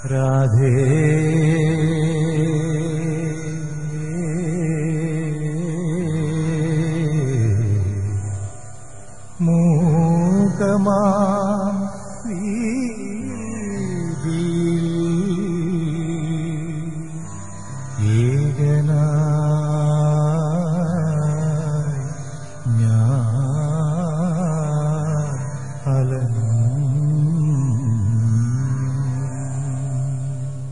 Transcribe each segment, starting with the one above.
രാധേ മൂകമാ ഏകനായി ഞാൻ അലഞ്ഞു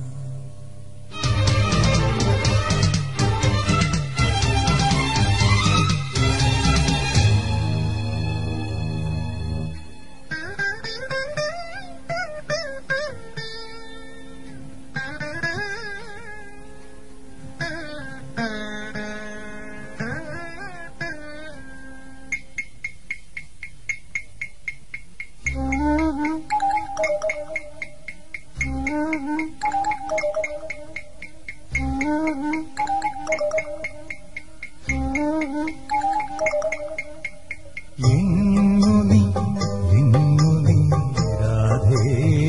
എങ്ങു നീ എങ്ങു നീ രാധേ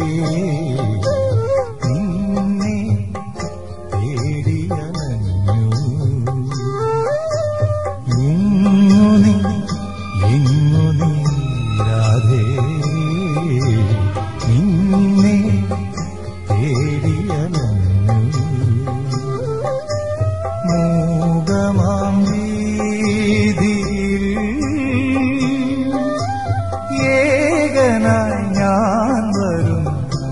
നിന്നെ തേടിയലഞ്ഞു എങ്ങു നീ എങ്ങു നീ രാധേ നിന്നെ തേടിയലഞ്ഞു മൂകമാം വീതിയിൽ ഏകനായി ഞാൻ വരുന്നു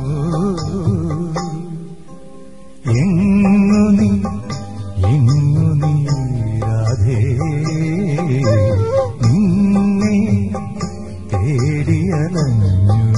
എങ്ങു നീ എങ്ങു നീ രാധേ നിന്നെ തേടിയലഞ്ഞു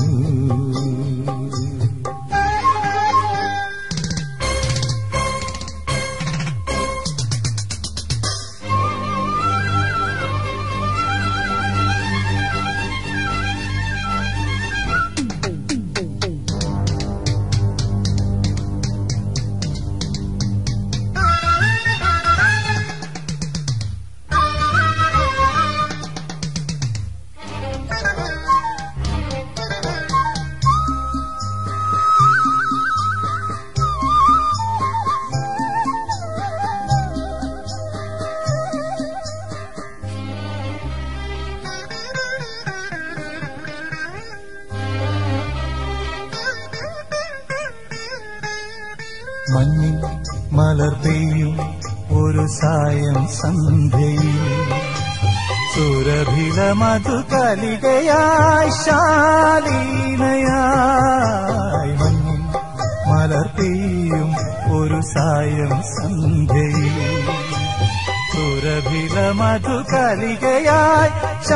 മഞ്ഞിൽ മലർ പെയ്യും ഒരു സായം സന്ധ്യയിൽ സുരഭില മധുകലികയായി ശാലീനയായി മഞ്ഞിൽ മലർ പെയ്യും ഒരു സായം സന്ധ്യയിൽ സുരഭില മധുകലികയായി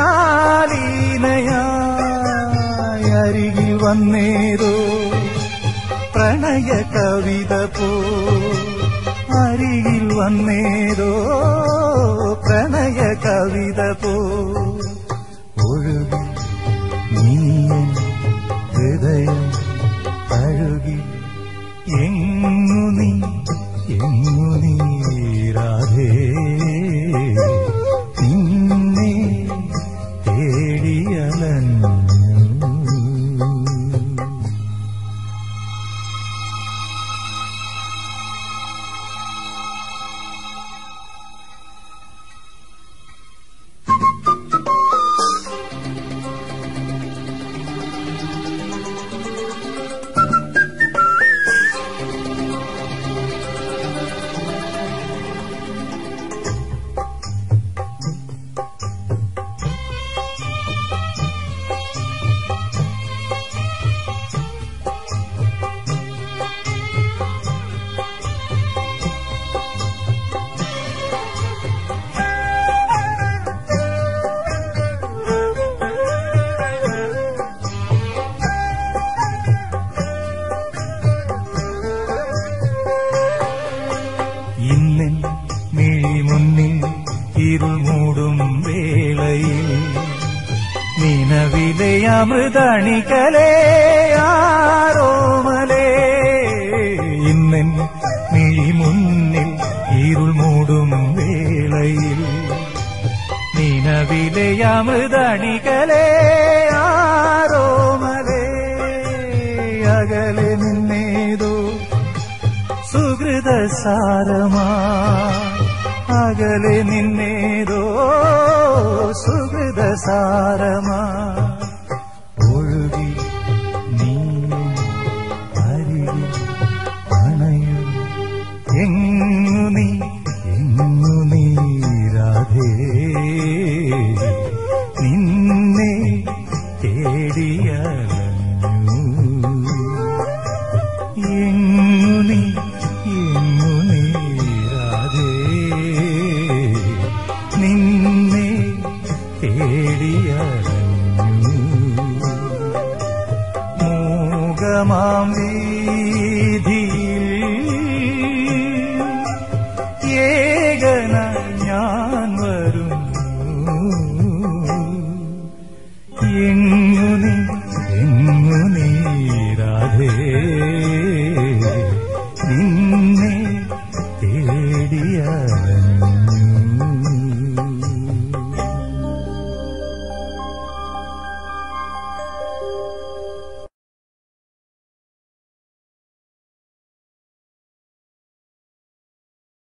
ശാലീനയായി അരികിൽ വന്നേരോ പ്രണയ കവിത പോ അരികിൽ വന്നേരോ പ്രണയ കവിത പോ ഒഴുകി നീയൻ ഹൃദയം അഴുകി എങ്ങു നീ എങ്ങു നീ രാധേ നിന്നെ തേടിയലഞ്ഞു ഇന്നിൻ മിഴി മുന്നിൽ ഇരുൾ മൂടും വേളയിൽ നിലവിലെ അമൃതണികളെ ആരോമലേ ഇന്നിൻ മിഴി മുന്നിൽ ഇരുൾ മൂടും വേളയിൽ നിലവിലെ അമൃതണികളെ ആരോമലേ അകലെ നിന്നേതോ സുഹൃത സാരമാ അകലെ നിന്നേതോ സുഹൃത സാരമാ ഒഴുകി നീയും അരികിൽ അണയൂ എങ്ങു നീ എങ്ങു നീ രാധേ നിന്നെ തേടിയലഞ്ഞു എങ്ങു നീ എങ്ങു നീ രാധേ നിന്നെ തേടിയലഞ്ഞു മൂകമാം വീതിയിൽ ഏകന ഞാൻ വരുന്നു എങ്ങു നീ എങ്ങു നീ രാധേ